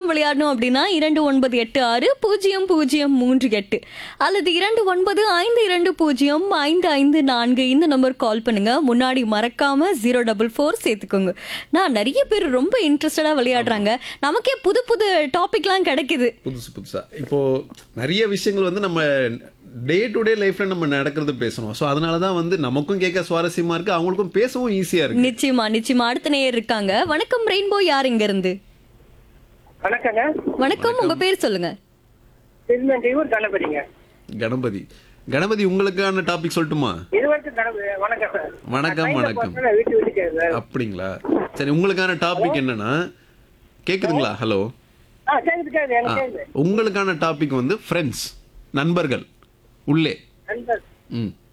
விளையாடணும் அப்படின்னா இரண்டு ஒன்பது எட்டு ஆறு பூஜ்ஜியம் பூஜ்ஜியம் மூன்று எட்டு அல்லது இரண்டு ஒன்பது ஐந்து இரண்டு பூஜ்ஜியம் ஐந்து ஐந்து நான்கு இந்த நம்பர் கால் பண்ணுங்க முன்னாடி மறக்காம ஜீரோ டபுள் ஃபோர் சேர்த்துக்கோங்க நான் நிறைய பேர் ரொம்ப இன்ட்ரெஸ்டடா விளையாடுறாங்க நமக்கே புது புது டாபிக்லாம் கிடைக்குது புதுசு புதுசா இப்போ நிறைய விஷயங்கள் வந்து நம்ம டே டு டே லைஃப்ல நம்ம நடக்கிறது பேசணும் ஸோ அதனால தான் வந்து நமக்கும் கேட்க சுவாரஸ்யமா இருக்கு அவங்களுக்கும் பேசவும் ஈஸியா இருக்கு நிச்சயமா நிச்சயமா அடுத்த நேயர் இருக்காங்க வணக்கம் ரெயின்போ யார் இங்க இருந்து வணக்கங்க வணக்கம் உங்க பேர் சொல்லுங்க திருநெல்வேலூர் கணபதிங்க கணபதி கணபதி உங்களுக்கான டாபிக் சொல்லட்டுமா இது வரைக்கும் கணபதி வணக்கம் சார் வணக்கம், நான் கையில வணக்கம். பார்த்தா வீட்டு வீட்டுக்கு சார் அப்படிங்களா சரி உங்களுக்கான டாபிக் என்னன்னா கேக்குதுங்களா ஹலோ ஆ கேக்குது கேக்குது ஆ, எனக்கு கேக்குது உங்களுக்கான டாபிக் வந்து ஃப்ரெண்ட்ஸ் நண்பர்கள் உள்ளே நண்பர் ம்